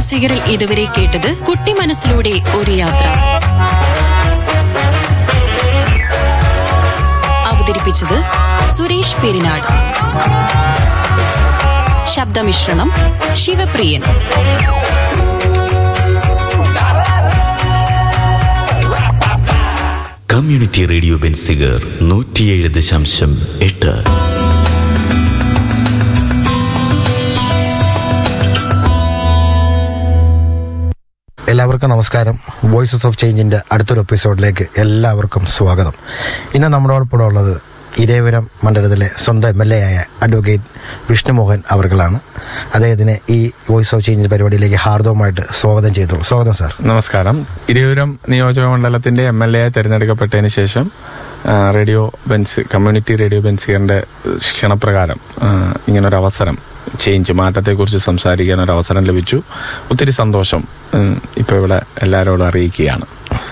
ബെൻസിഗറിൽ ഇതുവരെ കേട്ടത് കുട്ടി മനസ്സിലൂടെ ഒരു യാത്ര അവതരിപ്പിച്ചത് സുരേഷ് പെരിനാട് ശബ്ദമിശ്രണം ശിവപ്രിയൻ കമ്മ്യൂണിറ്റി റേഡിയോ ബെൻസിഗർ നൂറ്റിയേഴ് ദശാംശം എട്ട് എല്ലാവർക്കും നമസ്കാരം വോയിസസ് ഓഫ് ചേഞ്ചിന്റെ അടുത്തൊരു എപ്പിസോഡിലേക്ക് എല്ലാവർക്കും സ്വാഗതം ഇന്ന് നമ്മളോടൊപ്പം ഉള്ളത് ഇരേപുരം മണ്ഡലത്തിലെ സ്വന്തം എം എൽ എ ആയ അഡ്വക്കേറ്റ് വിഷ്ണുമോഹൻ അവർകളാണ് അദ്ദേഹത്തിനെ ഈ വോയിസ് ഓഫ് ചേഞ്ച് പരിപാടിയിലേക്ക് ഹാർദവമായിട്ട് സ്വാഗതം ചെയ്തു സ്വാഗതം സാർ നമസ്കാരം ഇരുവരും നിയോജക മണ്ഡലത്തിന്റെ എം എൽ എ തെരഞ്ഞെടുക്കപ്പെട്ടതിന് ശേഷം ആ, റേഡിയോ ബെൻസ് കമ്മ്യൂണിറ്റി റേഡിയോ ബെൻസിയറിന്റെ ക്ഷണപ്രകാരം ആ, ഇങ്ങനൊരു അവസരം ചേഞ്ച് മാറ്റത്തെക്കുറിച്ച് സംസാരിക്കാൻ ഒരു അവസരം ലഭിച്ചു ഒത്തിരി സന്തോഷം ഉം, ഇപ്പൊ ഇവിടെ എല്ലാവരോടും അറിയിക്കുകയാണ്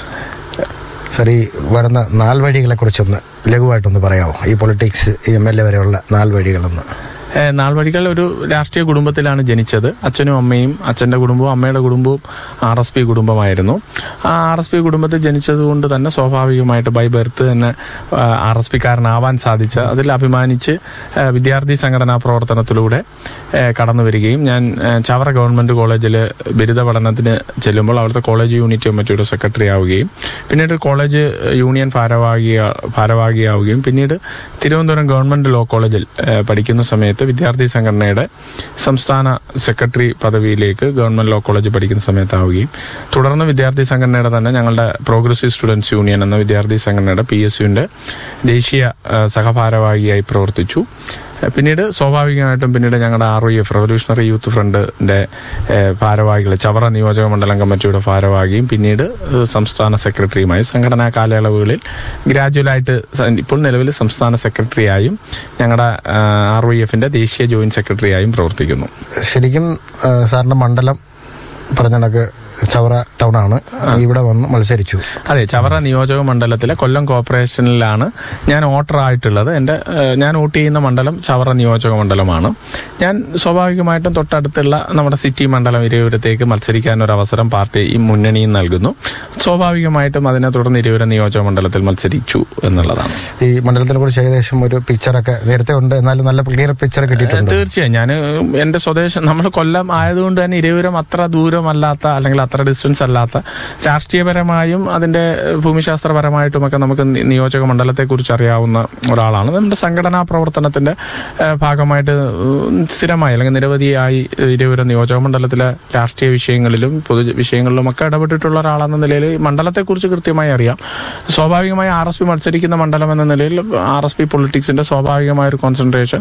സാർ ഈ വരുന്ന നാൾ വഴികളെ കുറിച്ചൊന്ന് ലഘുവായിട്ടൊന്ന് പറയാമോ ഈ പൊളിറ്റിക്സ് ഈ എം എൽ എ വരെയുള്ള നാൾ വഴികളൊന്ന് ഏ, നാൾവഴികൾ ഒരു രാഷ്ട്രീയ കുടുംബത്തിലാണ് ജനിച്ചത് അച്ഛനും അമ്മയും അച്ഛന്റെ കുടുംബവും അമ്മയുടെ കുടുംബവും ആർ എസ് പി കുടുംബമായിരുന്നു ആ ആർ എസ് പി കുടുംബത്തിൽ ജനിച്ചതുകൊണ്ട് തന്നെ സ്വാഭാവികമായിട്ട് ബൈ ബർത്ത് തന്നെ ആർ എസ് പിക്കാരനാവാൻ സാധിച്ച അതിൽ അഭിമാനിച്ച് ഏ, വിദ്യാർത്ഥി സംഘടനാ പ്രവർത്തനത്തിലൂടെ ഏ, കടന്നു വരികയും ഞാൻ ഏ, ചവറ ഗവൺമെന്റ് കോളേജിൽ ബിരുദ പഠനത്തിന് ചെല്ലുമ്പോൾ അവിടുത്തെ കോളേജ് യൂണിറ്റ് കമ്മിറ്റിയുടെ സെക്രട്ടറി ആവുകയും പിന്നീട് കോളേജ് യൂണിയൻ ഭാരവാഹിയ ഭാരവാഹിയാവുകയും പിന്നീട് തിരുവനന്തപുരം ഗവൺമെന്റ് ലോ കോളേജിൽ ഏ, പഠിക്കുന്ന സമയത്ത് വിദ്യാർത്ഥി സംഘടനയുടെ സംസ്ഥാന സെക്രട്ടറി പദവിയിലേക്ക് ഗവൺമെന്റ് ലോ കോളേജ് പഠിക്കുന്ന സമയത്താവുകയും തുടർന്ന് വിദ്യാർത്ഥി സംഘടനയുടെ തന്നെ ഞങ്ങളുടെ പ്രോഗ്രസീവ് സ്റ്റുഡൻസ് യൂണിയൻ എന്ന വിദ്യാർത്ഥി സംഘടനയുടെ പി എസ് യുവിന്റെ ദേശീയ ഏ, സഹഭാരവാഹിയായി പ്രവർത്തിച്ചു പിന്നീട് സ്വാഭാവികമായിട്ടും പിന്നീട് ഞങ്ങളുടെ R O F revolutionary youth ഫ്രണ്ടിന്റെ ഭാരവാഹികൾ ചവറ നിയോജക മണ്ഡലം കമ്മിറ്റിയുടെ ഭാരവാഹിയും പിന്നീട് ഏഹ്, സംസ്ഥാന സെക്രട്ടറിയുമായി സംഘടനാ കാലയളവുകളിൽ ഗ്രാജുവലായിട്ട് സ- ഇപ്പോൾ നിലവിൽ സംസ്ഥാന സെക്രട്ടറിയായും ഞങ്ങളുടെ ആർ ഒ എഫിന്റെ ദേശീയ ജോയിന്റ് സെക്രട്ടറിയായും പ്രവർത്തിക്കുന്നു ശരിക്കും ആ, സാറിന്റെ മണ്ഡലം പറഞ്ഞ കണക്ക് ചവറ ടൗൺ ആണ് ഇവിടെ വന്ന് മത്സരിച്ചു അതെ ചവറ നിയോജക മണ്ഡലത്തിലെ കൊല്ലം കോർപ്പറേഷനിലാണ് ഞാൻ വോട്ടർ ആയിട്ടുള്ളത് എൻ്റെ ഏഹ്, ഞാൻ വോട്ട് ചെയ്യുന്ന മണ്ഡലം ചവറ നിയോജക മണ്ഡലമാണ് ഞാൻ സ്വാഭാവികമായിട്ടും തൊട്ടടുത്തുള്ള നമ്മുടെ സിറ്റി മണ്ഡലം ഇരുവരത്തേക്ക് മത്സരിക്കാൻ ഒരു അവസരം പാർട്ടി ഈ മുന്നണിയും നൽകുന്നു സ്വാഭാവികമായിട്ടും അതിനെ തുടർന്ന് ഇരുവരും നിയോജക മണ്ഡലത്തിൽ മത്സരിച്ചു എന്നുള്ളതാണ് ഈ മണ്ഡലത്തിനെ കുറിച്ച് ഏകദേശം ഒരു പിക്ചറൊക്കെ നേരത്തെ ഉണ്ട് എന്നാലും നല്ല ക്ലിയർ പിക്ചർ കിട്ടിയിട്ടുണ്ട് തീർച്ചയായും ഞാൻ എന്റെ സ്വദേശം നമ്മൾ കൊല്ലം ആയതുകൊണ്ട് തന്നെ ഇരുവരും അത്ര ദൂരമല്ലാത്ത അല്ലെങ്കിൽ അത്ര ഡിസ്റ്റൻസ് അല്ലാത്ത രാഷ്ട്രീയപരമായും അതിന്റെ ഭൂമിശാസ്ത്രപരമായിട്ടുമൊക്കെ നമുക്ക് നി- നിയോജക മണ്ഡലത്തെ കുറിച്ച് അറിയാവുന്ന ഒരാളാണ് നമ്മുടെ സംഘടനാ പ്രവർത്തനത്തിന്റെ ഏഹ്, ഭാഗമായിട്ട് ഉം, സ്ഥിരമായി അല്ലെങ്കിൽ നിരവധിയായി ഇരുവരും നിയോജക മണ്ഡലത്തിലെ രാഷ്ട്രീയ വിഷയങ്ങളിലും പൊതു വിഷയങ്ങളിലും ഒക്കെ ഇടപെട്ടിട്ടുള്ള ഒരാളെന്ന നിലയിൽ ഈ മണ്ഡലത്തെക്കുറിച്ച് കൃത്യമായി അറിയാം സ്വാഭാവികമായി ആർ എസ് പി മത്സരിക്കുന്ന മണ്ഡലം എന്ന നിലയിൽ ആർ എസ് പി പൊളിറ്റിക്സിന്റെ സ്വാഭാവികമായ ഒരു കോൺസെൻട്രേഷൻ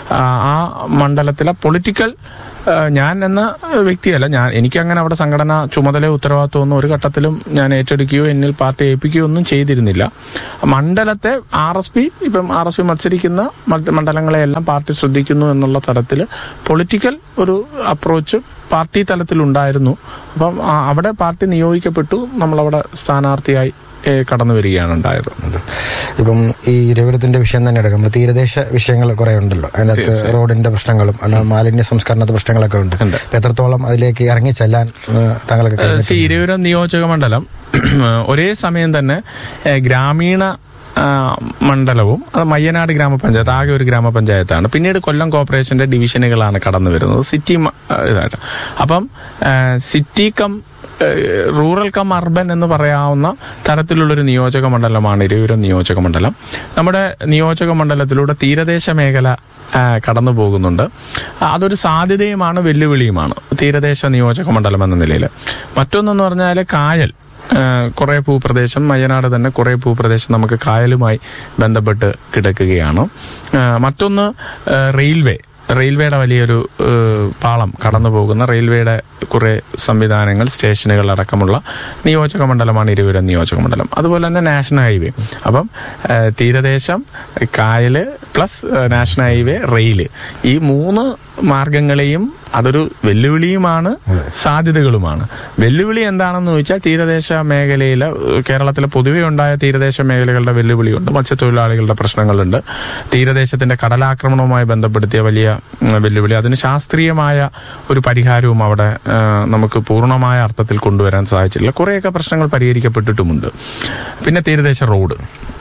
ആ മണ്ഡലത്തിലെ പൊളിറ്റിക്കൽ ഞാൻ എന്ന വ്യക്തിയല്ല ഞാൻ എനിക്കങ്ങനെ അവിടെ സംഘടന ചുമതല ഉത്തരവാദിത്വമൊന്നും ഒരു ഘട്ടത്തിലും ഞാൻ ഏറ്റെടുക്കുകയോ എന്നിൽ പാർട്ടി ഏൽപ്പിക്കുകയോ ഒന്നും ചെയ്തിരുന്നില്ല മണ്ഡലത്തെ ആർ എസ് പി ഇപ്പം ആർ എസ് പി മത്സരിക്കുന്ന മറ്റ് മണ്ഡലങ്ങളെയെല്ലാം പാർട്ടി ശ്രദ്ധിക്കുന്നു എന്നുള്ള തരത്തിൽ പൊളിറ്റിക്കൽ ഒരു അപ്രോച്ച് പാർട്ടി തലത്തിലുണ്ടായിരുന്നു അപ്പം ആ- അവിടെ പാർട്ടി നിയോഗിക്കപ്പെട്ടു നമ്മളവിടെ സ്ഥാനാർത്ഥിയായി ഏ, കടന്നു വരികയാണ് ഉണ്ടായത് ഇപ്പം ഈ രവിപുരത്തിന്റെ വിഷയം തന്നെ എടുക്കാം നമ്മൾ തീരദേശ വിഷയങ്ങൾ കുറെ ഉണ്ടല്ലോ അതിനകത്ത് റോഡിന്റെ പ്രശ്നങ്ങളും അല്ല മാലിന്യ സംസ്കരണത്തെ പ്രശ്നങ്ങളൊക്കെ ഉണ്ട് ഉണ്ട്. അപ്പൊ എത്രത്തോളം അതിലേക്ക് ഇറങ്ങി ചെല്ലാൻ ആ, താങ്കൾക്ക് കഴിഞ്ഞു സി ഇരുവരും നിയോജക മണ്ഡലം ഒരേ സമയം തന്നെ ഏ, ഗ്രാമീണ ആ, മണ്ഡലവും അത് മയ്യനാട് ഗ്രാമപഞ്ചായത്ത് ആകെ ഒരു ഗ്രാമപഞ്ചായത്താണ് പിന്നീട് കൊല്ലം കോർപ്പറേഷന്റെ ഡിവിഷനുകളാണ് കടന്നു വരുന്നത് സിറ്റി മ- ആ, ഇതായിട്ട് അപ്പം ആ, city cum uh, rural cum urban എന്ന് പറയാവുന്ന തരത്തിലുള്ളൊരു നിയോജക മണ്ഡലമാണ് ഇരുവരും നിയോജക മണ്ഡലം നമ്മുടെ നിയോജക മണ്ഡലത്തിലൂടെ തീരദേശ മേഖല ആ, കടന്നു പോകുന്നുണ്ട് ആ, അതൊരു സാധ്യതയുമാണ് വെല്ലുവിളിയുമാണ് തീരദേശ നിയോജക മണ്ഡലം എന്ന നിലയിൽ മറ്റൊന്നെന്ന് പറഞ്ഞാൽ കായൽ കുറെ ഭൂപ്രദേശം വയനാട് തന്നെ കുറെ ഭൂപ്രദേശം നമുക്ക് കായലുമായി ബന്ധപ്പെട്ട് കിടക്കുകയാണ് ആ, മറ്റൊന്ന് ആ, റെയിൽവേ റെയിൽവേയുടെ വലിയൊരു ഏഹ്, പാളം കടന്നു പോകുന്ന റെയിൽവേയുടെ കുറെ സംവിധാനങ്ങൾ സ്റ്റേഷനുകൾ അടക്കമുള്ള നിയോജക മണ്ഡലമാണ് ഇരുവരും നിയോജക മണ്ഡലം അതുപോലെ തന്നെ നാഷണൽ ഹൈവേ അപ്പം ഏഹ്, തീരദേശം കായല് plus uh, national highway rail ഈ മൂന്ന് മാർഗങ്ങളെയും അതൊരു വെല്ലുവിളിയുമാണ് സാധ്യതകളുമാണ് വെല്ലുവിളി എന്താണെന്ന് ചോദിച്ചാൽ തീരദേശ മേഖലയിലെ ഏഹ്, കേരളത്തിലെ പൊതുവെ ഉണ്ടായ തീരദേശ മേഖലകളുടെ വെല്ലുവിളിയുണ്ട് മത്സ്യത്തൊഴിലാളികളുടെ പ്രശ്നങ്ങളുണ്ട് തീരദേശത്തിന്റെ കടലാക്രമണവുമായി ബന്ധപ്പെടുത്തിയ വലിയ ഉം, വെല്ലുവിളി അതിന് ശാസ്ത്രീയമായ ഒരു പരിഹാരവും അവിടെ ഏഹ്, നമുക്ക് പൂർണ്ണമായ അർത്ഥത്തിൽ കൊണ്ടുവരാൻ സാധിച്ചില്ല കുറേയൊക്കെ പ്രശ്നങ്ങൾ പരിഹരിക്കപ്പെട്ടിട്ടുമുണ്ട് പിന്നെ തീരദേശ റോഡ്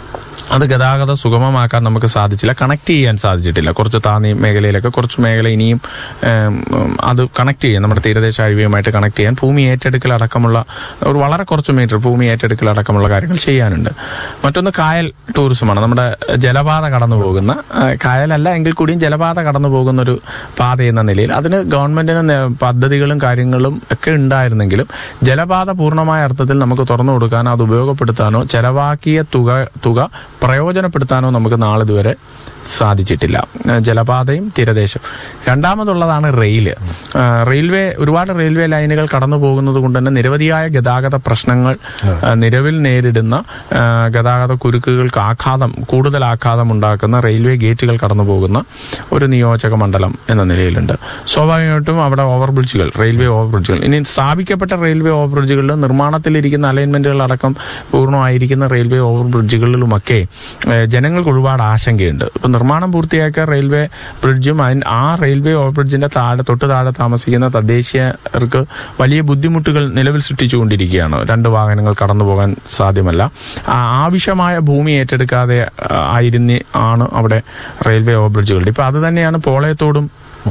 അത് ഗതാഗതം സുഗമമാക്കാൻ നമുക്ക് സാധിച്ചില്ല കണക്ട് ചെയ്യാൻ സാധിച്ചിട്ടില്ല കുറച്ച് താന്നി മേഖലയിലൊക്കെ കുറച്ച് മേഖല ഇനിയും ഏം, ഉം, അത് കണക്ട് ചെയ്യാൻ നമ്മുടെ തീരദേശ ഹൈവേയുമായിട്ട് കണക്ട് ചെയ്യാൻ ഭൂമി ഏറ്റെടുക്കൽ അടക്കമുള്ള ഒരു വളരെ കുറച്ച് മീറ്റർ ഭൂമി ഏറ്റെടുക്കൽ അടക്കമുള്ള കാര്യങ്ങൾ ചെയ്യാനുണ്ട് മറ്റൊന്ന് കായൽ ടൂറിസമാണ് നമ്മുടെ ജലപാത കടന്നു പോകുന്ന ആ, കായലല്ല എങ്കിൽ കൂടിയും ജലപാത കടന്നു പോകുന്ന ഒരു പാത എന്ന നിലയിൽ അതിന് ഗവൺമെന്റിന് നേ- പദ്ധതികളും കാര്യങ്ങളും ഒക്കെ ഉണ്ടായിരുന്നെങ്കിലും ജലപാത പൂർണ്ണമായ അർത്ഥത്തിൽ നമുക്ക് തുറന്നു കൊടുക്കാനോ അത് ഉപയോഗപ്പെടുത്താനോ ചെലവാക്കിയ തുക തുക പ്രയോജനപ്പെടുത്താനോ നമുക്ക് നാളിതുവരെ സാധിച്ചിട്ടില്ല ഏഹ് ജലപാതയും തീരദേശം രണ്ടാമതുള്ളതാണ് റെയില് ഏഹ് റെയിൽവേ ഒരുപാട് റെയിൽവേ ലൈനുകൾ കടന്നു പോകുന്നത് കൊണ്ട് തന്നെ നിരവധിയായ ഗതാഗത പ്രശ്നങ്ങൾ ഏഹ് നിലവിൽ നേരിടുന്ന ഏഹ് ഗതാഗത കുരുക്കുകൾക്ക് ആഘാതം കൂടുതൽ ആഘാതം ഉണ്ടാക്കുന്ന റെയിൽവേ ഗേറ്റുകൾ കടന്നു പോകുന്ന ഒരു നിയോജക മണ്ഡലം എന്ന നിലയിലുണ്ട് സ്വാഭാവികമായിട്ടും അവിടെ ഓവർ ബ്രിഡ്ജുകൾ റെയിൽവേ ഓവർ ബ്രിഡ്ജുകൾ ഇനി സ്ഥാപിക്കപ്പെട്ട റെയിൽവേ ഓവർ ബ്രിഡ്ജുകളിൽ നിർമ്മാണത്തിലിരിക്കുന്ന അലൈൻമെന്റുകൾ അടക്കം പൂർണ്ണമായിരിക്കുന്ന റെയിൽവേ ഓവർ ബ്രിഡ്ജുകളിലുമൊക്കെ ഏഹ് ജനങ്ങൾക്ക് ഒരുപാട് ആശങ്കയുണ്ട് ഇപ്പൊ നിർമ്മാണം പൂർത്തിയാക്കിയ റെയിൽവേ ബ്രിഡ്ജും അതിന് ആ റെയിൽവേ ഓവർ ബ്രിഡ്ജിന്റെ താഴെ തൊട്ട് താഴെ താമസിക്കുന്ന തദ്ദേശീയർക്ക് വലിയ ബുദ്ധിമുട്ടുകൾ നിലവിൽ സൃഷ്ടിച്ചുകൊണ്ടിരിക്കുകയാണ് രണ്ട് വാഹനങ്ങൾ കടന്നു പോകാൻ സാധ്യമല്ല ആ ആവശ്യമായ ഭൂമി ഏറ്റെടുക്കാതെ ആ, ആയിരുന്നി ആണ് അവിടെ റെയിൽവേ ഓവർ ബ്രിഡ്ജുകളുടെ ഇപ്പൊ അത് തന്നെയാണ് പോളയത്തോടും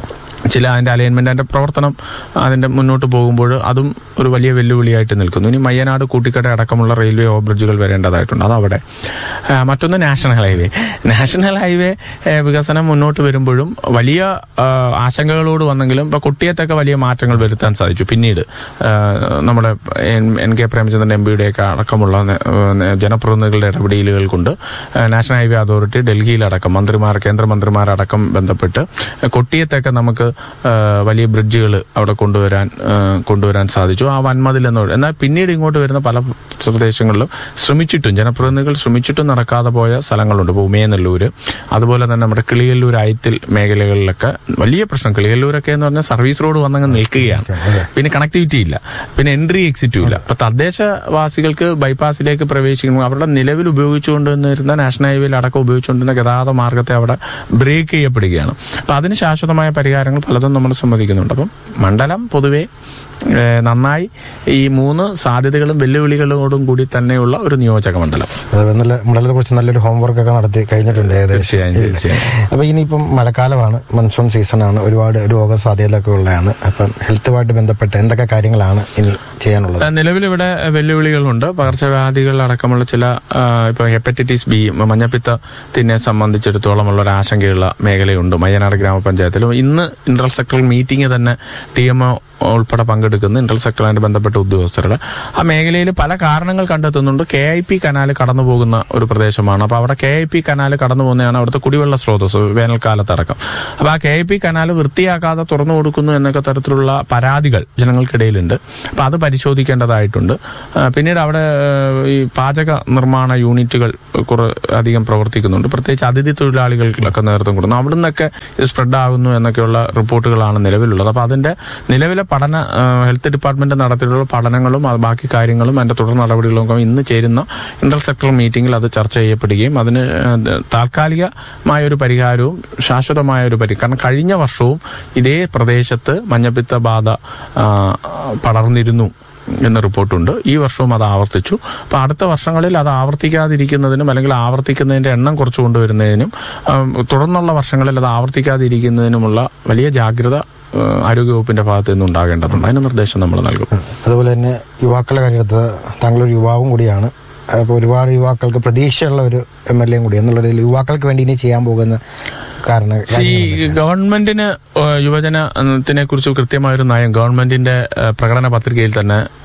ചില അതിന്റെ അലൈൻമെന്റ് അതിന്റെ പ്രവർത്തനം അതിന്റെ മുന്നോട്ട് പോകുമ്പോൾ അതും ഒരു വലിയ വെല്ലുവിളിയായിട്ട് നിൽക്കുന്നു ഇനി മയ്യനാട് കൂട്ടിക്കട അടക്കമുള്ള റെയിൽവേ ഓവർ ബ്രിഡ്ജുകൾ വരേണ്ടതായിട്ടുണ്ട് അത് അവിടെ ആ, മറ്റൊന്ന് നാഷണൽ ഹൈവേ നാഷണൽ ഹൈവേ ഏ, വികസനം മുന്നോട്ട് വരുമ്പോഴും വലിയ ആ, ആശങ്കകളോട് വന്നെങ്കിലും ഇപ്പൊ കുട്ടിയത്തൊക്കെ വലിയ മാറ്റങ്ങൾ വരുത്താൻ സാധിച്ചു പിന്നീട് ആ, നമ്മുടെ N- N K Premachandran M പിയുടെയൊക്കെ അടക്കമുള്ള നേ- നേ- ജനപ്രതിനിധികളുടെ ഇടപെടലുകൾ കൊണ്ട് ആ, നാഷണൽ ഹൈവേ അതോറിറ്റി ഡൽഹിയിലടക്കം മന്ത്രിമാർ കേന്ദ്രമന്ത്രിമാരടക്കം ബന്ധപ്പെട്ട് കൊട്ടിയത്തൊക്കെ നമുക്ക് ആ, വലിയ ബ്രിഡ്ജുകൾ അവിടെ കൊണ്ടുവരാൻ ആ, കൊണ്ടുവരാൻ സാധിച്ചു ആ വൻമതിൽ എന്ന് പറയും. എന്നാൽ പിന്നീട് ഇങ്ങോട്ട് വരുന്ന പല പ്രദേശങ്ങളിലും ശ്രമിച്ചിട്ടും ജനപ്രതിനിധികൾ ശ്രമിച്ചിട്ടും നടക്കാതെ പോയ സ്ഥലങ്ങളുണ്ട് ഇപ്പോൾ ഉമയനെല്ലൂര് അതുപോലെ തന്നെ നമ്മുടെ കിളിയല്ലൂർ അയത്തിൽ മേഖലകളിലൊക്കെ വലിയ പ്രശ്നം കിളിയല്ലൂരൊക്കെ എന്ന് പറഞ്ഞാൽ സർവീസ് റോഡ് വന്നങ്ങ് നിൽക്കുകയാണ് പിന്നെ കണക്ടിവിറ്റി ഇല്ല പിന്നെ എൻട്രി എക്സിറ്റും ഇല്ല അപ്പൊ തദ്ദേശവാസികൾക്ക് ബൈപ്പാസിലേക്ക് പ്രവേശിക്കുമ്പോൾ അവരുടെ നിലവിൽ ഉപയോഗിച്ചുകൊണ്ടിരുന്ന നാഷണൽ ഹൈവേയിൽ അടക്കം ഉപയോഗിച്ചുകൊണ്ടിരുന്ന ഗതാഗത മാർഗത്തെ അവിടെ ബ്രേക്ക് ചെയ്യപ്പെടുകയാണ് അപ്പൊ അതിന് ശാശ്വതമായ പരിഹാരങ്ങൾ പലതും നമ്മൾ സമ്മതിക്കുന്നുണ്ട് അപ്പം മണ്ഡലം പൊതുവെ ഏഹ്, നന്നായി ഈ മൂന്ന് സാധ്യതകളും വെല്ലുവിളികളോടും കൂടി തന്നെയുള്ള ഒരു നിയോജക മണ്ഡലം അത് നല്ല മണ്ഡലത്തെ കുറിച്ച് നല്ലൊരു ഹോംവർക്ക് ഒക്കെ നടത്തി കഴിഞ്ഞിട്ടുണ്ട് ഏകദേശം തീർച്ചയായും തീർച്ചയായും അപ്പൊ ഇനിയിപ്പം മഴക്കാലമാണ് മൺസൂൺ സീസണാണ് ഒരുപാട് രോഗസാധ്യതകളൊക്കെ ഉള്ളതാണ് അപ്പം ഹെൽത്തുമായിട്ട് ബന്ധപ്പെട്ട് എന്തൊക്കെ കാര്യങ്ങളാണ് ഇനി ചെയ്യാനുള്ളത് നിലവിൽ ഇവിടെ വെല്ലുവിളികളുണ്ട് പകർച്ചവ്യാധികൾ അടക്കമുള്ള ചില ആ, ഇപ്പൊ ഹെപ്പറ്റൈറ്റിസ് ബി മഞ്ഞപ്പിത്തത്തിനെ സംബന്ധിച്ചിടത്തോളം ഉള്ള ഒരു ആശങ്കയുള്ള മേഖലയുണ്ട് മയ്യനാട് ഗ്രാമപഞ്ചായത്തിലും ഇന്ന് ഇന്റർ സെക്ടറൽ മീറ്റിംഗ് തന്നെ ടി എം ഉൾപ്പെടെ പങ്കെടുക്കുന്ന ഇന്റർ സെക്ടറുമായിട്ട് ബന്ധപ്പെട്ട ഉദ്യോഗസ്ഥരുടെ ആ മേഖലയിൽ പല കാരണങ്ങൾ കണ്ടെത്തുന്നുണ്ട് കെ ഐ പി കനാൽ കടന്നു പോകുന്ന ഒരു പ്രദേശമാണ് അപ്പോൾ അവിടെ കെ ഐ പി കനാൽ കടന്നു പോകുന്നതാണ് അവിടുത്തെ കുടിവെള്ള സ്രോതസ് വേനൽക്കാലത്തടക്കം അപ്പോൾ ആ കെ ഐ പി കനാൽ വൃത്തിയാക്കാതെ തുറന്നു കൊടുക്കുന്നു എന്നൊക്കെ തരത്തിലുള്ള പരാതികൾ ജനങ്ങൾക്കിടയിലുണ്ട് അപ്പോൾ അത് പരിശോധിക്കേണ്ടതായിട്ടുണ്ട് ആ, പിന്നീട് അവിടെ ആ, ഈ പാചക നിർമ്മാണ യൂണിറ്റുകൾ കുറെ അധികം പ്രവർത്തിക്കുന്നുണ്ട് പ്രത്യേകിച്ച് അതിഥി തൊഴിലാളികൾക്കൊക്കെ നേതൃത്വം കൊടുക്കുന്നു അവിടെ നിന്നൊക്കെ ഇത് സ്പ്രെഡ് ആകുന്നു എന്നൊക്കെയുള്ള റിപ്പോർട്ടുകളാണ് നിലവിലുള്ളത് അപ്പോൾ അതിന്റെ നിലവിലെ പഠന ആ, ഹെൽത്ത് ഡിപ്പാർട്ട്മെന്റ് നടത്തിയിട്ടുള്ള പഠനങ്ങളും അത് ബാക്കി കാര്യങ്ങളും അതിന്റെ തുടർ നടപടികളും ഒക്കെ ഇന്ന് ചേരുന്ന ഇന്റർ സെക്ടർ മീറ്റിംഗിൽ അത് ചർച്ച ചെയ്യപ്പെടുകയും അതിന് ആ, താൽക്കാലികമായ ഒരു പരിഹാരവും ശാശ്വതമായ ഒരു പരിഹാരം കാരണം കഴിഞ്ഞ വർഷവും ഇതേ പ്രദേശത്ത് മഞ്ഞപ്പിത്ത ബാധ ആ, പടർന്നിരുന്നു എന്ന റിപ്പോർട്ടുണ്ട് ഈ വർഷവും അത് ആവർത്തിച്ചു അപ്പൊ അടുത്ത വർഷങ്ങളിൽ അത് ആവർത്തിക്കാതിരിക്കുന്നതിനും അല്ലെങ്കിൽ ആവർത്തിക്കുന്നതിന്റെ എണ്ണം കുറച്ചു കൊണ്ടുവരുന്നതിനും ആ, തുടർന്നുള്ള വർഷങ്ങളിൽ അത് ആവർത്തിക്കാതിരിക്കുന്നതിനുമുള്ള വലിയ ജാഗ്രത ആ, ആരോഗ്യവകുപ്പിന്റെ ഭാഗത്ത് നിന്ന് ഉണ്ടാകേണ്ടതുണ്ട് അതിന് നിർദ്ദേശം നമ്മൾ നൽകും അതുപോലെ തന്നെ യുവാക്കളുടെ കാര്യത്ത് താങ്കളൊരു യുവാവും കൂടിയാണ് അപ്പോൾ ഒരുപാട് യുവാക്കൾക്ക് പ്രതീക്ഷയുള്ള ഒരു എം എൽ എയും കൂടി എന്നുള്ളതിൽ യുവാക്കൾക്ക് വേണ്ടി ഇനി ചെയ്യാൻ പോകുന്ന കാരണം ഈ ഗവൺമെന്റിന് ഏഹ്, യുവജനത്തിനെ കുറിച്ച് കൃത്യമായൊരു നയം ഗവൺമെന്റിന്റെ ഏഹ്, പ്രകടന പത്രികയിൽ തന്നെ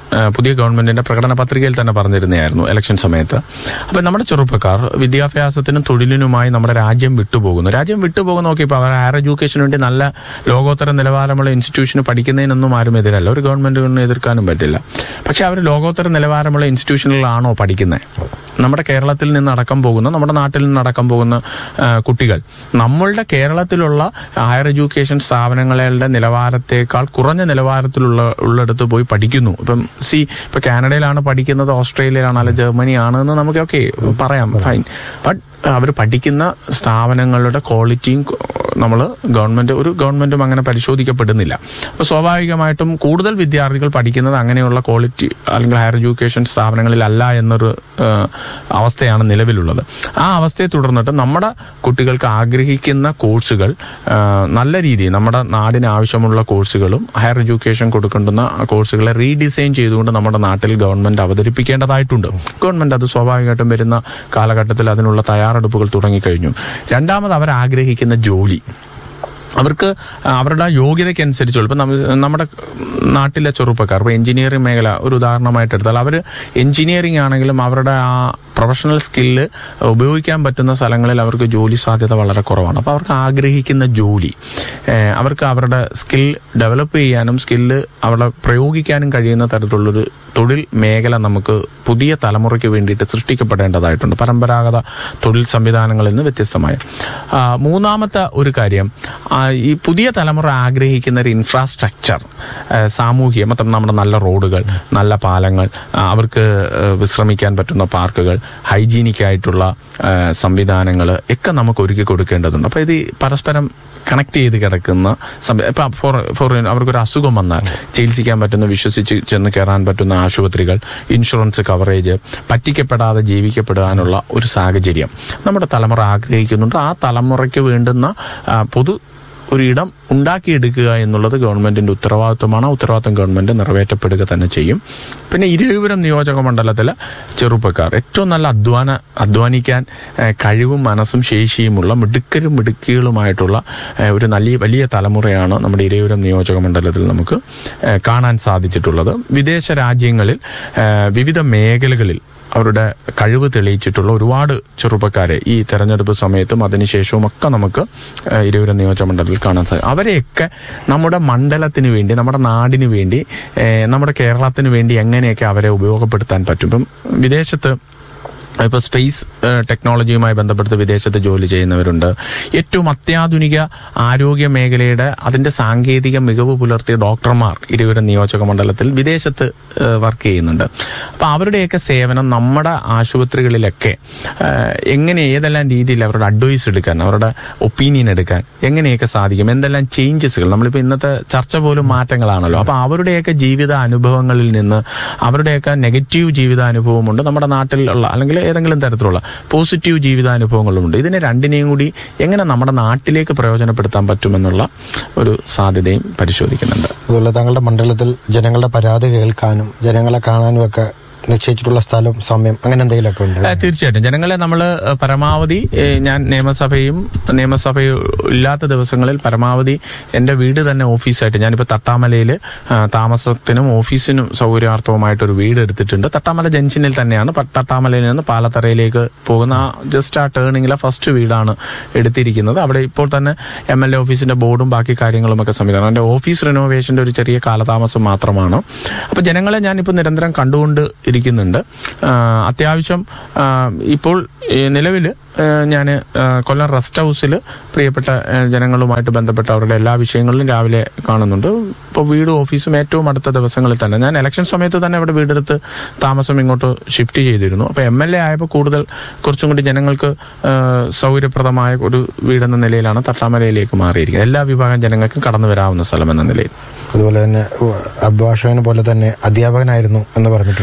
ആ, പുതിയ ഗവൺമെന്റിന്റെ പ്രകടന പത്രികയിൽ തന്നെ പറഞ്ഞിരുന്നതായിരുന്നു ഇലക്ഷൻ സമയത്ത് അപ്പൊ നമ്മുടെ ചെറുപ്പക്കാർ വിദ്യാഭ്യാസത്തിനും തൊഴിലിനുമായി നമ്മുടെ രാജ്യം വിട്ടുപോകുന്നു രാജ്യം വിട്ടുപോകുന്ന നോക്കി ഇപ്പോൾ അവർ ഹയർ എഡ്യൂക്കേഷന് വേണ്ടി നല്ല ലോകോത്തര നിലവാരമുള്ള ഇൻസ്റ്റിറ്റ്യൂഷന് പഠിക്കുന്നതിനൊന്നും ആരും എതിരല്ല ഒരു ഗവൺമെന്റിനും എതിർക്കാനും പറ്റില്ല പക്ഷെ അവർ ലോകോത്തര നിലവാരമുള്ള ഇൻസ്റ്റിറ്റ്യൂഷനുകളാണോ പഠിക്കുന്നത് നമ്മുടെ കേരളത്തിൽ നിന്ന് അടക്കം പോകുന്ന നമ്മുടെ നാട്ടിൽ നിന്ന് അടക്കം പോകുന്ന ആ, കുട്ടികൾ നമ്മളുടെ കേരളത്തിലുള്ള ഹയർ എഡ്യൂക്കേഷൻ സ്ഥാപനങ്ങളുടെ നിലവാരത്തേക്കാൾ കുറഞ്ഞ നിലവാരത്തിലുള്ള ഉള്ളിടത്ത് പോയി പഠിക്കുന്നു ഇപ്പം സി ഇപ്പൊ കാനഡയിലാണ് പഠിക്കുന്നത് ഓസ്ട്രേലിയയിലാണ് അല്ലെ ജർമ്മനി ആണ് എന്ന് നമുക്ക് ഓക്കെ പറയാം ഫൈൻ ബട്ട് അവർ പഠിക്കുന്ന സ്ഥാപനങ്ങളുടെ ക്വാളിറ്റിയും നമ്മൾ ഗവൺമെന്റ് ഒരു ഗവൺമെന്റും അങ്ങനെ പരിശോധിക്കപ്പെടുന്നില്ല അപ്പോൾ സ്വാഭാവികമായിട്ടും കൂടുതൽ വിദ്യാർത്ഥികൾ പഠിക്കുന്നത് അങ്ങനെയുള്ള ക്വാളിറ്റി അല്ലെങ്കിൽ ഹയർ എഡ്യൂക്കേഷൻ സ്ഥാപനങ്ങളിലല്ല എന്നൊരു ആ, അവസ്ഥയാണ് നിലവിലുള്ളത് ആ അവസ്ഥയെ തുടർന്നിട്ട് നമ്മുടെ കുട്ടികൾക്ക് ആഗ്രഹിക്കുന്ന കോഴ്സുകൾ ആ, നല്ല രീതിയിൽ നമ്മുടെ നാടിന് ആവശ്യമുള്ള കോഴ്സുകളും ഹയർ എഡ്യൂക്കേഷൻ കൊടുക്കേണ്ടുന്ന കോഴ്സുകളെ റീഡിസൈൻ ചെയ്തുകൊണ്ട് നമ്മുടെ നാട്ടിൽ ഗവൺമെന്റ് അവതരിപ്പിക്കേണ്ടതായിട്ടുണ്ട് ഗവൺമെന്റ് അത് സ്വാഭാവികമായിട്ടും വരുന്ന കാലഘട്ടത്തിൽ അതിനുള്ള തയ്യാറെടുപ്പുകൾ തുടങ്ങിക്കഴിഞ്ഞു രണ്ടാമത് അവർ ആഗ്രഹിക്കുന്ന ജോലി അവർക്ക് അവരുടെ യോഗ്യതയ്ക്കനുസരിച്ചുള്ള ഇപ്പം നമ്മ- നമ്മുടെ നാട്ടിലെ ചെറുപ്പക്കാർ ഇപ്പോൾ എഞ്ചിനീയറിംഗ് മേഖല ഒരു ഉദാഹരണമായിട്ട് എടുത്താൽ അവർ എഞ്ചിനീയറിംഗ് ആണെങ്കിലും അവരുടെ ആ പ്രൊഫഷണൽ സ്കില്ല് ഉപയോഗിക്കാൻ പറ്റുന്ന സ്ഥലങ്ങളിൽ അവർക്ക് ജോലി സാധ്യത വളരെ കുറവാണ് അപ്പോൾ അവർക്ക് ആഗ്രഹിക്കുന്ന ജോലി ഏഹ് അവർക്ക് അവരുടെ സ്കിൽ ഡെവലപ്പ് ചെയ്യാനും സ്കില്ല് അവിടെ പ്രയോഗിക്കാനും കഴിയുന്ന തരത്തിലുള്ളൊരു തൊഴിൽ മേഖല നമുക്ക് പുതിയ തലമുറയ്ക്ക് വേണ്ടിയിട്ട് സൃഷ്ടിക്കപ്പെടേണ്ടതായിട്ടുണ്ട് പരമ്പരാഗത തൊഴിൽ സംവിധാനങ്ങളിൽ നിന്ന് വ്യത്യസ്തമായ ആ, മൂന്നാമത്തെ ഒരു കാര്യം ആ, ഈ പുതിയ തലമുറ ആഗ്രഹിക്കുന്ന ഒരു ഇൻഫ്രാസ്ട്രക്ചർ സാമൂഹിക മൊത്തം നമ്മുടെ നല്ല റോഡുകൾ നല്ല പാലങ്ങൾ ആ, അവർക്ക് ആ, വിശ്രമിക്കാൻ പറ്റുന്ന പാർക്കുകൾ ഹൈജീനിക് ആയിട്ടുള്ള സംവിധാനങ്ങൾ ഒക്കെ നമുക്ക് ഒരുക്കി കൊടുക്കേണ്ടതുണ്ട് അപ്പോൾ ഇത് ഈ പരസ്പരം കണക്ട് ചെയ്ത് കിടക്കുന്ന സംവി- ഇപ്പൊ ഫോർ ഫോർ അവർക്കൊരു അസുഖം വന്നാൽ ചികിത്സിക്കാൻ പറ്റുന്ന വിശ്വസിച്ച് ചെന്ന് കയറാൻ പറ്റുന്ന ആശുപത്രികൾ ഇൻഷുറൻസ് കവറേജ് പറ്റിക്കപ്പെടാതെ ജീവിക്കപ്പെടാനുള്ള ഒരു സാഹചര്യം നമ്മുടെ തലമുറ ആഗ്രഹിക്കുന്നുണ്ട് ആ തലമുറയ്ക്ക് വേണ്ടുന്ന ആ, പൊതു ഒരു ഇടം ഉണ്ടാക്കിയെടുക്കുക എന്നുള്ളത് ഗവൺമെന്റിന്റെ ഉത്തരവാദിത്വമാണ് ആ ഉത്തരവാദിത്വം ഗവൺമെന്റ് നിറവേറ്റപ്പെടുക തന്നെ ചെയ്യും പിന്നെ ഇരുപുരം നിയോജക മണ്ഡലത്തിലെ ചെറുപ്പക്കാർ ഏറ്റവും നല്ല അധ്വാന അധ്വാനിക്കാൻ ഏഹ്, കഴിവും മനസ്സും ശേഷിയുമുള്ള മിടുക്കരും മിടുക്കികളുമായിട്ടുള്ള ഏഹ്, ഒരു നല്ല വലിയ തലമുറയാണ് നമ്മുടെ ഇരയൂരം നിയോജക മണ്ഡലത്തിൽ നമുക്ക് ഏഹ്, കാണാൻ സാധിച്ചിട്ടുള്ളത് വിദേശ രാജ്യങ്ങളിൽ ഏഹ്, വിവിധ മേഖലകളിൽ അവരുടെ കഴിവ് തെളിയിച്ചിട്ടുള്ള ഒരുപാട് ചെറുപ്പക്കാരെ ഈ തെരഞ്ഞെടുപ്പ് സമയത്തും അതിനുശേഷവും ഒക്കെ നമുക്ക് ഏഹ്, ഇരുവരും നിയോജക മണ്ഡലത്തിൽ കാണാൻ സാധിക്കും അവരെയൊക്കെ നമ്മുടെ മണ്ഡലത്തിന് വേണ്ടി നമ്മുടെ നാടിന് വേണ്ടി ഏഹ്, നമ്മുടെ കേരളത്തിന് വേണ്ടി എങ്ങനെയൊക്കെ അവരെ ഉപയോഗപ്പെടുത്താൻ പറ്റും ഇപ്പം വിദേശത്ത് ഇപ്പോൾ സ്പേസ് ഏഹ്, ടെക്നോളജിയുമായി ബന്ധപ്പെട്ട് വിദേശത്ത് ജോലി ചെയ്യുന്നവരുണ്ട് ഏറ്റവും അത്യാധുനിക ആരോഗ്യ മേഖലയുടെ അതിന്റെ സാങ്കേതിക മികവ് പുലർത്തിയ ഡോക്ടർമാർ ഇരുവരും നിയോജക മണ്ഡലത്തിൽ വിദേശത്ത് ഏഹ്, വർക്ക് ചെയ്യുന്നുണ്ട് അപ്പോൾ അവരുടെയൊക്കെ സേവനം നമ്മുടെ ആശുപത്രികളിലൊക്കെ ഏഹ്, എങ്ങനെ ഏതെല്ലാം രീതിയിൽ അവരുടെ അഡ്വൈസ് എടുക്കാൻ അവരുടെ ഒപ്പീനിയൻ എടുക്കാൻ എങ്ങനെയൊക്കെ സാധിക്കും എന്തെല്ലാം ചേഞ്ചസുകൾ നമ്മളിപ്പോൾ ഇന്നത്തെ ചർച്ച പോലും മാറ്റങ്ങളാണല്ലോ അപ്പോൾ അവരുടെയൊക്കെ ജീവിത അനുഭവങ്ങളിൽ നിന്ന് അവരുടെയൊക്കെ നെഗറ്റീവ് ജീവിതാനുഭവമുണ്ട് നമ്മുടെ നാട്ടിലുള്ള അല്ലെങ്കിൽ ഏതെങ്കിലും തരത്തിലുള്ള പോസിറ്റീവ് ജീവിതാനുഭവങ്ങളുമുണ്ട് ഇതിനെ രണ്ടിനെയും കൂടി എങ്ങനെ നമ്മുടെ നാട്ടിലേക്ക് പ്രയോജനപ്പെടുത്താൻ പറ്റുമെന്നുള്ള ഒരു സാധ്യതയും പരിശോധിക്കുന്നുണ്ട് അതുപോലെ താങ്കളുടെ മണ്ഡലത്തിൽ ജനങ്ങളുടെ പരാതി കേൾക്കാനും ജനങ്ങളെ കാണാനും ഒക്കെ നിശ്ചയിച്ചിട്ടുള്ള സ്ഥലം സമയം അങ്ങനെ എന്തെങ്കിലുമൊക്കെ ഉണ്ട് ആ, തീർച്ചയായിട്ടും ജനങ്ങളെ നമ്മൾ പരമാവധി ഏ, ഞാൻ നിയമസഭയും നിയമസഭയും ഇല്ലാത്ത ദിവസങ്ങളിൽ പരമാവധി എൻ്റെ വീട് തന്നെ ഓഫീസായിട്ട് ഞാനിപ്പോൾ തട്ടാമലയിൽ താമസത്തിനും ഓഫീസിനും സൗകര്യാർത്ഥവുമായിട്ട് ഒരു വീട് എടുത്തിട്ടുണ്ട് തട്ടാമല ജംഗ്ഷനിൽ തന്നെയാണ് പ- തട്ടാമലയിൽ നിന്ന് പാലത്തറയിലേക്ക് പോകുന്ന ആ ജസ്റ്റ് ആ ടേണിങ്ങിലെ ഫസ്റ്റ് വീടാണ് എടുത്തിരിക്കുന്നത് അവിടെ ഇപ്പോൾ തന്നെ എം എൽ എ ഓഫീസിന്റെ ബോർഡും ബാക്കി കാര്യങ്ങളും ഒക്കെ സംവിധാനം എൻ്റെ ഓഫീസ് റിനോവേഷന്റെ ഒരു ചെറിയ കാലതാമസം മാത്രമാണ് അപ്പോൾ ജനങ്ങളെ ഞാനിപ്പോൾ നിരന്തരം കണ്ടുകൊണ്ട് ഇരിക്കുന്നുണ്ട് ആ, അത്യാവശ്യം ആ, ഇപ്പോൾ നിലവിൽ ഞാൻ കൊല്ലം റെസ്റ്റ് ഹൗസിൽ പ്രിയപ്പെട്ട ആ, ജനങ്ങളുമായിട്ട് ബന്ധപ്പെട്ട അവരുടെ എല്ലാ വിഷയങ്ങളിലും രാവിലെ കാണുന്നുണ്ട് ഇപ്പോൾ വീടും ഓഫീസും ഏറ്റവും അടുത്ത ദിവസങ്ങളിൽ തന്നെ ഞാൻ ഇലക്ഷൻ സമയത്ത് തന്നെ ഇവിടെ വീടെടുത്ത് താമസം ഇങ്ങോട്ട് ഷിഫ്റ്റ് ചെയ്തിരുന്നു അപ്പോൾ എം എൽ എ ആയപ്പോൾ കൂടുതൽ കുറച്ചും കൂടി ജനങ്ങൾക്ക് ആ, സൗകര്യപ്രദമായ ഒരു വീടെന്ന നിലയിലാണ് തട്ടാമലയിലേക്ക് മാറിയിരിക്കുന്നത് എല്ലാ വിഭാഗം ജനങ്ങൾക്കും കടന്നു വരാവുന്ന സ്ഥലം എന്ന നിലയിൽ അതുപോലെ തന്നെ ഉ, അഭിഭാഷകനെ പോലെ തന്നെ അധ്യാപകനായിരുന്നു എന്ന് പറഞ്ഞിട്ടുണ്ടായിരുന്നു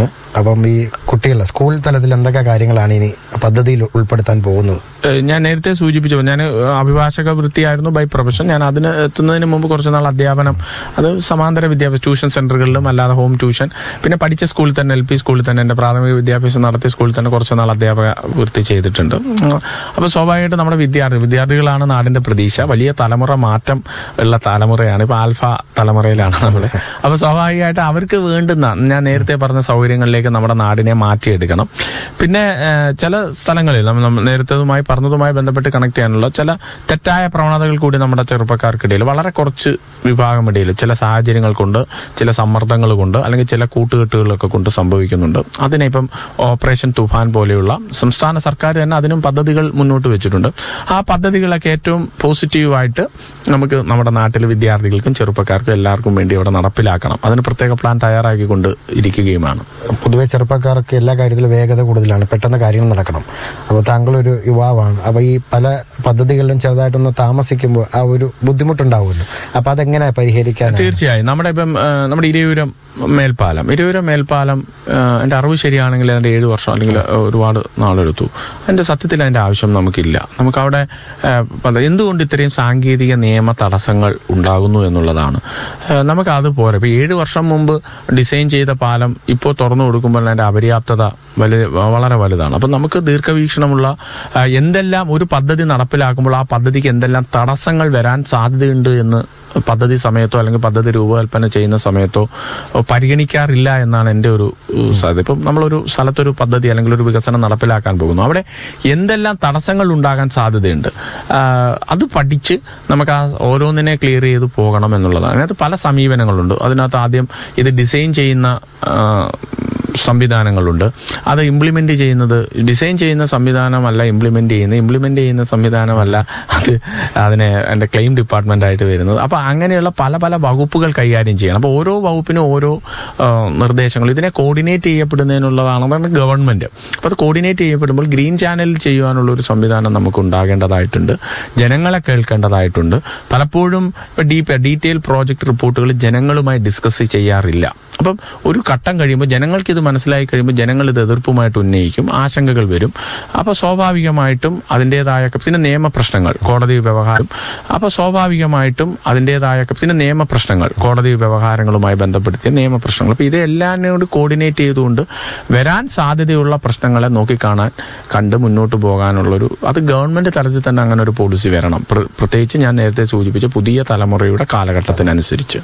അപ്പം ഈ കുട്ടികളുടെ സ്കൂൾ തലത്തിൽ എന്തൊക്കെ കാര്യങ്ങളാണ് ഇനി പദ്ധതിയിൽ ഉൾപ്പെടുത്താൻ പോകുന്നത് ഏഹ് ഞാൻ നേരത്തെ സൂചിപ്പിച്ചു ഞാൻ ഏഹ് അഭിഭാഷക വൃത്തിയായിരുന്നു ബൈ പ്രൊഫഷൻ ഞാൻ അതിന് എത്തുന്നതിന് മുമ്പ് കുറച്ച് നാൾ അധ്യാപനം അത് സമാന്തര വിദ്യാഭ്യാസ ട്യൂഷൻ സെന്ററുകളിലും അല്ലാതെ ഹോം ട്യൂഷൻ പിന്നെ പഠിച്ച സ്കൂളിൽ തന്നെ എൽ പി സ്കൂളിൽ തന്നെ എൻ്റെ പ്രാഥമിക വിദ്യാഭ്യാസം നടത്തിയ സ്കൂളിൽ തന്നെ കുറച്ച് നാൾ അധ്യാപക വൃത്തി ചെയ്തിട്ടുണ്ട് അപ്പോൾ സ്വാഭാവികമായിട്ട് നമ്മുടെ വിദ്യാർത്ഥി വിദ്യാർത്ഥികളാണ് നാടിന്റെ പ്രതീക്ഷ വലിയ തലമുറ മാറ്റം ഉള്ള തലമുറയാണ് ഇപ്പൊ ആൽഫ തലമുറയിലാണ് നമ്മൾ അപ്പോൾ സ്വാഭാവികമായിട്ട് അവർക്ക് വേണ്ടുന്ന ഞാൻ നേരത്തെ പറഞ്ഞ സൗകര്യങ്ങളിലേക്ക് നമ്മുടെ നാടിനെ മാറ്റിയെടുക്കണം പിന്നെ ഏഹ്, ചില സ്ഥലങ്ങളിൽ നമ്മൾ നമ്മൾ നേരത്തേതുമായി പറഞ്ഞതുമായി ബന്ധപ്പെട്ട് കണക്ട് ചെയ്യാനുള്ള ചില തെറ്റായ പ്രവണതകൾ കൂടി നമ്മുടെ ചെറുപ്പക്കാർക്കിടയിൽ വളരെ കുറച്ച് വിഭാഗമിടയിൽ ചില സാഹചര്യങ്ങൾ കൊണ്ട് ചില സമ്മർദ്ദങ്ങൾ കൊണ്ട് അല്ലെങ്കിൽ ചില കൂട്ടുകെട്ടുകളൊക്കെ കൊണ്ട് സംഭവിക്കുന്നുണ്ട് അതിനെ ഇപ്പം ഓപ്പറേഷൻ തുഫാൻ പോലെയുള്ള സംസ്ഥാന സർക്കാർ തന്നെ അതിനും പദ്ധതികൾ മുന്നോട്ട് വെച്ചിട്ടുണ്ട് ആ പദ്ധതികളൊക്കെ ഏറ്റവും പോസിറ്റീവായിട്ട് നമുക്ക് നമ്മുടെ നാട്ടിലെ വിദ്യാർത്ഥികൾക്കും ചെറുപ്പക്കാർക്കും എല്ലാവർക്കും വേണ്ടി അവിടെ നടപ്പിലാക്കണം അതിന് പ്രത്യേക പ്ലാൻ തയ്യാറാക്കിക്കൊണ്ട് ഇരിക്കുകയുമാണ് പൊതുവെ ചെറുപ്പക്കാർക്ക് എല്ലാ കാര്യത്തിലും വേഗത കൂടുതലാണ് പെട്ടെന്ന് കാര്യങ്ങൾ നടക്കണം അപ്പോൾ താങ്കളൊരു യുവാവാണ് അപ്പോൾ ഈ പല പദ്ധതികളിലും ചെറുതായിട്ടൊന്ന് താമസിക്കുമ്പോൾ ആ ഒരു ബുദ്ധിമുട്ടുണ്ടാവുമല്ലോ അപ്പോൾ അതെങ്ങനെ പരിഹരിക്കാൻ തീർച്ചയായും നമ്മുടെ ഇപ്പം ആ, നമ്മുടെ ഇരയൂരം മേൽപ്പാലം ഇരയൂരം മേൽപ്പാലം ആ, എൻ്റെ അറിവ് ശരിയാണെങ്കിൽ അതിന്റെ ഏഴ് വർഷം അല്ലെങ്കിൽ ഒരുപാട് നാളെടുത്തു അതിന്റെ സത്യത്തിൽ അതിന്റെ ആവശ്യം നമുക്കില്ല നമുക്കവിടെ ആ, പല- എന്തുകൊണ്ട് ഇത്രയും സാങ്കേതിക നിയമ തടസ്സങ്ങൾ ഉണ്ടാകുന്നു എന്നുള്ളതാണ് ആ, നമുക്ക് അത് പോരാ ഇപ്പൊ ഏഴ് വർഷം മുമ്പ് ഡിസൈൻ ചെയ്ത പാലം ഇപ്പോൾ തുറന്നു കൊടുക്കുമ്പോൾ അതിന്റെ അപര്യാപ്തത വലിയ വളരെ വലുതാണ് അപ്പം നമുക്ക് ദീർഘവീക്ഷണമുള്ള ആ, എന്തെല്ലാം ഒരു പദ്ധതി നടപ്പിലാക്കുമ്പോൾ ആ പദ്ധതിക്ക് എന്തെല്ലാം തടസ്സങ്ങൾ വരാൻ സാധ്യതയുണ്ട് എന്ന് പദ്ധതി സമയത്തോ അല്ലെങ്കിൽ പദ്ധതി രൂപകൽപ്പന ചെയ്യുന്ന സമയത്തോ ഏഹ്, പരിഗണിക്കാറില്ല എന്നാണ് എൻ്റെ ഒരു ഏഹ്, സാധ്യത ഇപ്പം നമ്മളൊരു സ്ഥലത്തൊരു പദ്ധതി അല്ലെങ്കിൽ ഒരു വികസനം നടപ്പിലാക്കാൻ പോകുന്നു അവിടെ എന്തെല്ലാം തടസ്സങ്ങൾ ഉണ്ടാകാൻ സാധ്യതയുണ്ട് ആഹ്, അത് പഠിച്ച് നമുക്ക് ആ ഓരോന്നിനെ ക്ലിയർ ചെയ്ത് പോകണം എന്നുള്ളതാണ് അതിനകത്ത് പല സമീപനങ്ങളുണ്ട് അതിനകത്ത് ആദ്യം ഇത് ഡിസൈൻ ചെയ്യുന്ന ആഹ്, സംവിധാനങ്ങളുണ്ട് അത് ഇംപ്ലിമെന്റ് ചെയ്യുന്നത് ഡിസൈൻ ചെയ്യുന്ന സംവിധാനമല്ല ഇംപ്ലിമെന്റ് ചെയ്യുന്നത് ഇംപ്ലിമെന്റ് ചെയ്യുന്ന സംവിധാനമല്ല അത് അതിനെ എൻ്റെ ക്ലെയിം ഡിപ്പാർട്ട്മെന്റ് ആയിട്ട് വരുന്നത് അപ്പൊ അങ്ങനെയുള്ള പല പല വകുപ്പുകൾ കൈകാര്യം ചെയ്യണം അപ്പൊ ഓരോ വകുപ്പിനും ഓരോ ആ, നിർദ്ദേശങ്ങൾ ഇതിനെ കോർഡിനേറ്റ് ചെയ്യപ്പെടുന്നതിനുള്ളതാണ് ഗവൺമെന്റ് അപ്പൊ അത് കോർഡിനേറ്റ് ചെയ്യപ്പെടുമ്പോൾ ഗ്രീൻ ചാനലിൽ ചെയ്യുവാനുള്ള ഒരു സംവിധാനം നമുക്ക് ഉണ്ടാകേണ്ടതായിട്ടുണ്ട് ജനങ്ങളെ കേൾക്കേണ്ടതായിട്ടുണ്ട് പലപ്പോഴും ഇപ്പൊ ഡീപ് ഡീറ്റെയിൽ പ്രോജക്ട് റിപ്പോർട്ടുകൾ ജനങ്ങളുമായി ഡിസ്കസ് ചെയ്യാറില്ല അപ്പം ഒരു ഘട്ടം കഴിയുമ്പോൾ ജനങ്ങൾക്ക് ഇത് മനസ്സിലായി കഴിയുമ്പോൾ ജനങ്ങൾ ഇത് എതിർപ്പുമായിട്ട് ഉന്നയിക്കും ആശങ്കകൾ വരും അപ്പോൾ സ്വാഭാവികമായിട്ടും അതിൻ്റെതായ പിന്നെ നിയമപ്രശ്നങ്ങൾ കോടതി വ്യവഹാരം അപ്പോൾ സ്വാഭാവികമായിട്ടും അതിൻ്റെതായ പിന്നെ നിയമപ്രശ്നങ്ങൾ കോടതി വ്യവഹാരങ്ങളുമായി ബന്ധപ്പെടുത്തിയ നിയമപ്രശ്നങ്ങൾ അപ്പോൾ ഇതെല്ലാം കൂടി കോർഡിനേറ്റ് ചെയ്തുകൊണ്ട് വരാൻ സാധ്യതയുള്ള പ്രശ്നങ്ങളെ നോക്കിക്കാണാൻ കണ്ട് മുന്നോട്ട് പോകാനുള്ളൊരു അത് ഗവൺമെന്റ് തലത്തിൽ തന്നെ അങ്ങനെ ഒരു പോളിസി വരണം പ്ര- പ്രത്യേകിച്ച് ഞാൻ നേരത്തെ സൂചിപ്പിച്ച പുതിയ തലമുറയുടെ കാലഘട്ടത്തിനനുസരിച്ച്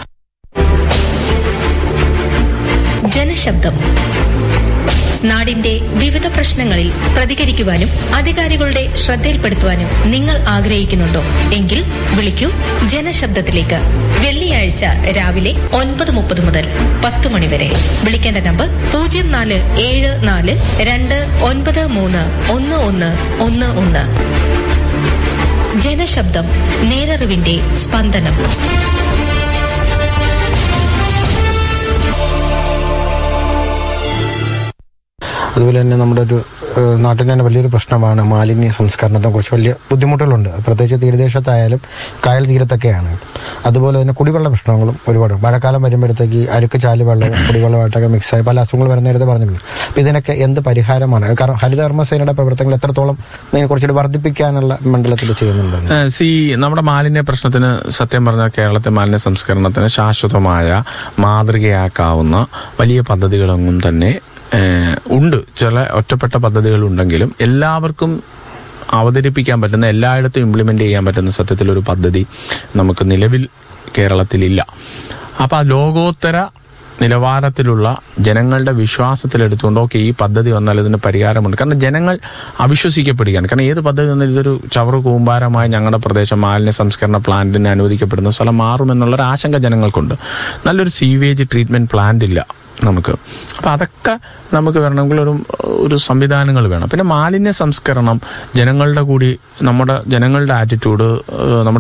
ജനശബ്ദം നാടിന്റെ വിവിധ പ്രശ്നങ്ങളിൽ പ്രതികരിക്കുവാനും അധികാരികളുടെ ശ്രദ്ധയിൽപ്പെടുത്തുവാനും നിങ്ങൾ ആഗ്രഹിക്കുന്നുണ്ടോ എങ്കിൽ വിളിക്കൂ ജനശബ്ദത്തിലേക്ക് വെള്ളിയാഴ്ച രാവിലെ ഒൻപത് മുപ്പത് മുതൽ പത്ത് മണിവരെ വിളിക്കേണ്ട നമ്പർ പൂജ്യം നാല് ഏഴ് നാല് രണ്ട് ഒൻപത് മൂന്ന് ഒന്ന് ഒന്ന് ഒന്ന് ഒന്ന് ജനശബ്ദം നേരറിവിന്റെ സ്പന്ദനം അതുപോലെ തന്നെ നമ്മുടെ ഒരു ഏഹ്, നാട്ടിന് തന്നെ വലിയൊരു പ്രശ്നമാണ് മാലിന്യ സംസ്കരണത്തെ കുറിച്ച് വലിയ ബുദ്ധിമുട്ടുകളുണ്ട് പ്രത്യേകിച്ച് തീരദേശത്തായാലും കായൽ തീരത്തൊക്കെയാണ് അതുപോലെ തന്നെ കുടിവെള്ള പ്രശ്നങ്ങളും ഒരുപാട് മഴക്കാലം വരുമ്പോഴത്തേക്ക് അഴുക്ക് ചാല് വെള്ളവും കുടിവെള്ളമായിട്ടൊക്കെ മിക്സായി പല അസുഖങ്ങൾ വരുന്ന നേരത്തെ പറഞ്ഞിട്ടുണ്ട് അപ്പൊ ഇതിനൊക്കെ എന്ത് പരിഹാരമാണ് കാരണം ഹരിതകർമ്മസേനയുടെ പ്രവർത്തനങ്ങൾ എത്രത്തോളം നിങ്ങൾ കുറച്ചുകൂടി വർദ്ധിപ്പിക്കാനുള്ള മണ്ഡലത്തിൽ ചെയ്യുന്നുണ്ടെന്ന് ഏഹ് സി നമ്മുടെ മാലിന്യ പ്രശ്നത്തിന് സത്യം പറഞ്ഞാൽ കേരളത്തെ മാലിന്യ സംസ്കരണത്തിന് ശാശ്വതമായ മാതൃകയാക്കാവുന്ന വലിയ പദ്ധതികളൊന്നും തന്നെ ഏഹ് ഉണ്ട് ചില ഒറ്റപ്പെട്ട പദ്ധതികൾ ഉണ്ടെങ്കിലും എല്ലാവർക്കും അവതരിപ്പിക്കാൻ പറ്റുന്ന എല്ലായിടത്തും ഇംപ്ലിമെന്റ് ചെയ്യാൻ പറ്റുന്ന സത്യത്തിൽ ഒരു പദ്ധതി നമുക്ക് നിലവിൽ കേരളത്തിലില്ല അപ്പൊ ആ ലോകോത്തര നിലവാരത്തിലുള്ള ജനങ്ങളുടെ വിശ്വാസത്തിലെടുത്തുകൊണ്ട് ഓക്കെ ഈ പദ്ധതി വന്നാൽ ഇതിന് പരിഹാരമുണ്ട് കാരണം ജനങ്ങൾ അവിശ്വസിക്കപ്പെടുകയാണ് കാരണം ഏത് പദ്ധതി വന്നാൽ ഇതൊരു ചവറ് കൂമ്പാരമായി ഞങ്ങളുടെ പ്രദേശം മാലിന്യ സംസ്കരണ പ്ലാന്റിന് അനുവദിക്കപ്പെടുന്ന സ്ഥലം മാറുമെന്നുള്ളൊരു ആശങ്ക ജനങ്ങൾക്കുണ്ട് നല്ലൊരു സീവേജ് ട്രീറ്റ്മെന്റ് പ്ലാന്റ് ഇല്ല നമുക്ക് അപ്പൊ അതൊക്കെ നമുക്ക് വരണമെങ്കിൽ ഒരു ഒരു സംവിധാനങ്ങൾ വേണം പിന്നെ മാലിന്യ സംസ്കരണം ജനങ്ങളുടെ കൂടി നമ്മുടെ ജനങ്ങളുടെ ആറ്റിറ്റ്യൂഡ് നമ്മുടെ